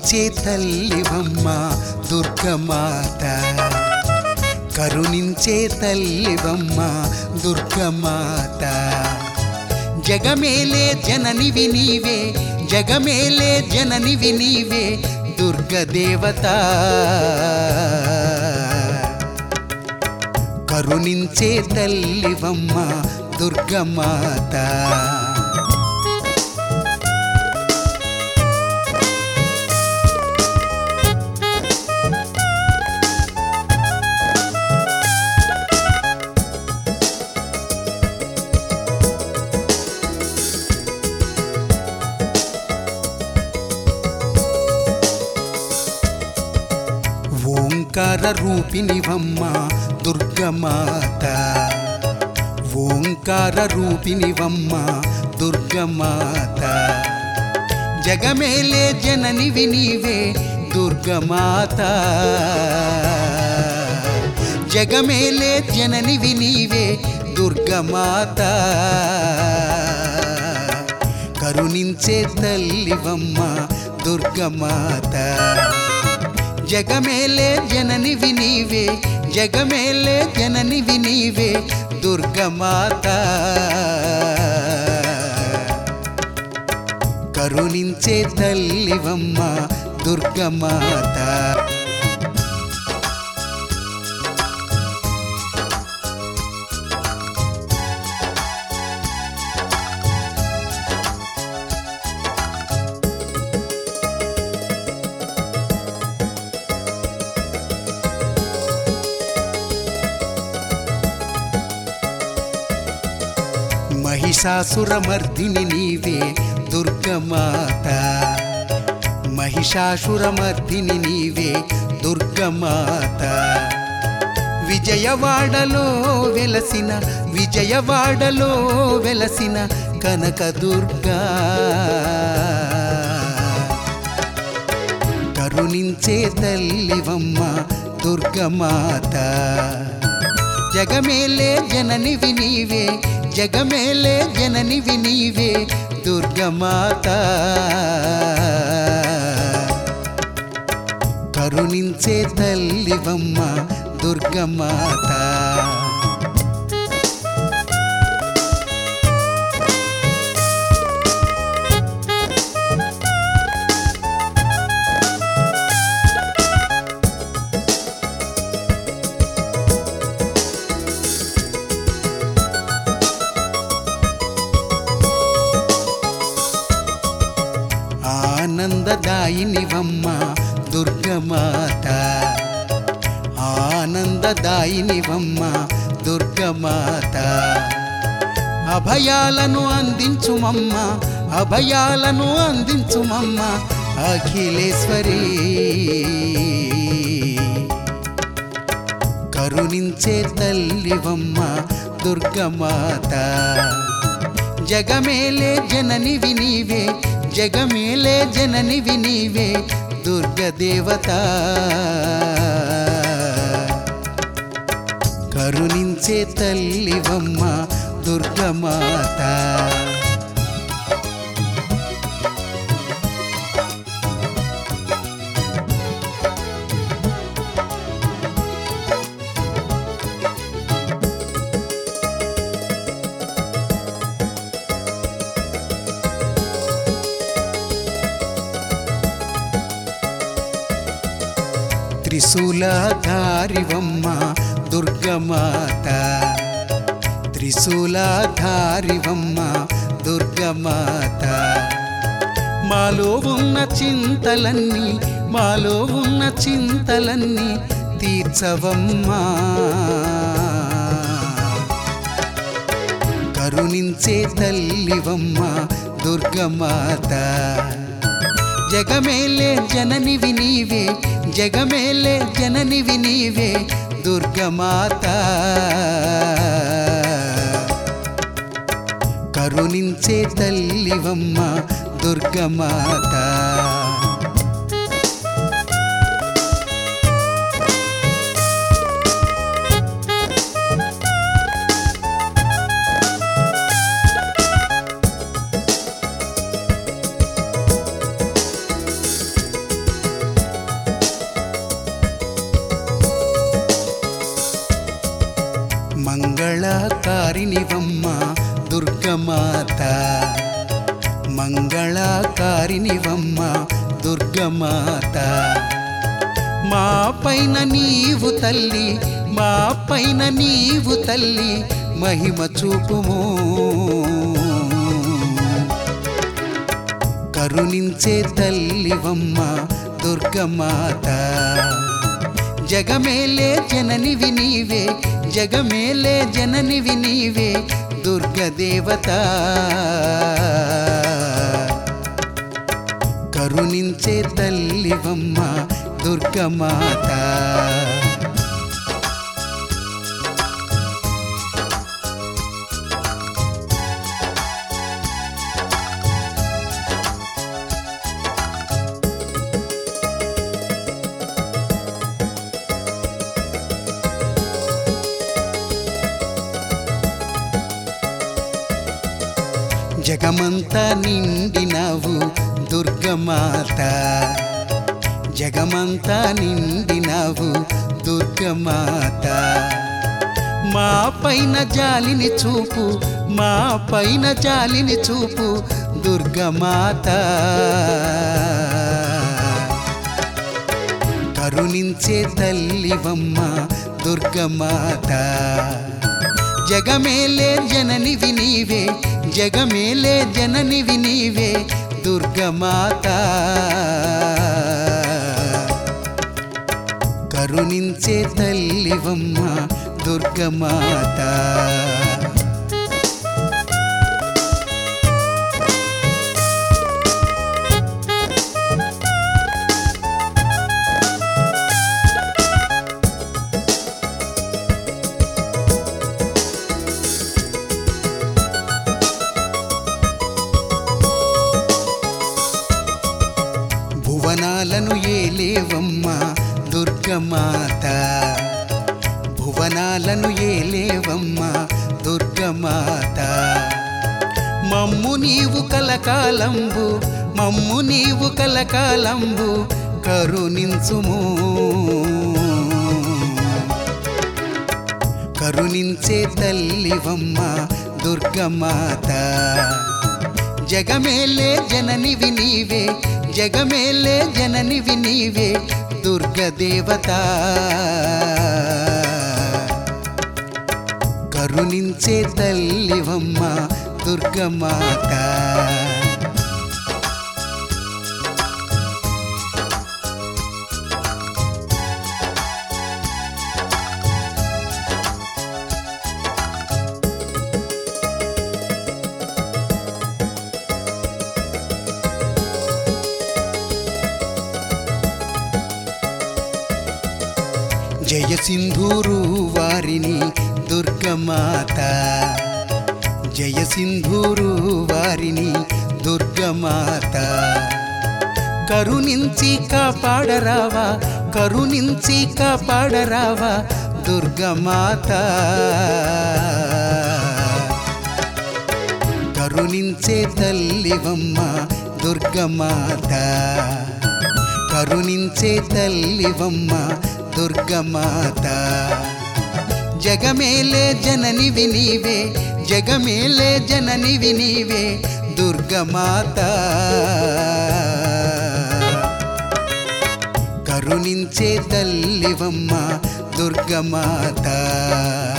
కరుణించే తల్లివమ్మ దుర్గమాత కరుణించే తల్లివమ్మ దుర్గమాత జగమేలే జననివి నీవే జగమేలే జననివి నీవే దుర్గదేవత కరుణించే తల్లివమ్మ దుర్గమాత ఓంకార రూపినివమ్మ దుర్గమాత ఓంకార రూపినివమ్మ దుర్గమాత జగమేలే జననివి నీవే దుర్గమాత జగమేలే జననివి నీవే దుర్గమాత కరుణించే తల్లివమ్మ దుర్గమాత జగమేలే జననివి నీవే జగమేలే జననివి నీవే దుర్గమాత కరుణించే తల్లివమ్మ దుర్గమాత మహిషాసురమర్దిని నీవే దుర్గమాత మహిషాసురమర్దిని నీవే దుర్గమాత విజయవాడలో వెలసిన విజయవాడలో వెలసిన కనకదుర్గా కరుణించే తల్లివమ్మ దుర్గమాత జగమేలే జననివి నీవే జగమేలే జననివి నీవే దుర్గమాత కరుణించే తల్లివమ్మ దుర్గమాత ఆనందదాయినివమ్మ దుర్గమాత ఆనందదాయినివమ్మ దుర్గమాత అభయాలను అందించుమమ్మ అభయాలను అందించుమమ్మ అఖిలేశ్వరి కరుణించే తల్లివమ్మ దుర్గమాత జగమేలే జననివి నీవే జగమేలే జననివి నీవే దుర్గదేవత కరుణించే తల్లివమ్మ దుర్గమాత త్రిశూలధారివమ్మ దుర్గమాత త్రిశూలధారివమ్మ దుర్గమాత మాలో ఉన్న చింతలన్నీ మాలో ఉన్న చింతలన్నీ తీర్చవమ్మా కరుణించే తల్లివమ్మ దుర్గమాత జగమేలే జననివి నీవే జగమేలే జననివి నీవే దుర్గమాత కరుణించే తల్లివమ్మ దుర్గమాత మంగళకారినివమ్మ దుర్గమాత మంగళకారినివమ్మ దుర్గమాత మా పైన నీవు తల్లి మా పైన నీవు తల్లి మహిమ చూపుము కరుణించే తల్లివమ్మ దుర్గమాత జగమేలే జననివి నీవే జగమేలే జననివి నీవే దుర్గదేవత కరుణించే తల్లివమ్మ దుర్గమాత జగమంతా నిండినావు దుర్గమాత జగమంతా నిండినావు దుర్గమాత మా పైన జాలిని చూపు మా పైన జాలిని చూపు దుర్గమాత కరుణించే తల్లివమ్మ దుర్గమాత జగమేలే జననివి నీవే జగమేలే జననివి నీవే దుర్గమాత కరుణించే తల్లివమ్మ దుర్గమాత భువనాలను ఏలేవమ్మ దుర్గమాత భువనాలను ఏలేవమ్మ దుర్గమాత మమ్ము నీవు కలకాలంబు మమ్ము నీవు కలకాలంబు కరుణించుము కరుణించే తల్లివమ్మ దుర్గమాత జగమేలే జననివి నీవే జగమేలే జననివి నీవే దుర్గదేవత కరుణించే తల్లివమ్మ దుర్గమాత జయ సింధూరు వారిని దుర్గమాత జయ సింధూరు వారిని దుర్గమాత కరుణించి కాపాడరావా కరుణించి కాపాడరావా దుర్గమాత కరుణించే తల్లివమ్మ దుర్గమాత కరుణించే తల్లివమ్మ దుర్గమాత జగమేలే జననివి నీవే జగమేలే జననివి నీవే దుర్గమాత కరుణించే తల్లివమ్మ దుర్గమాత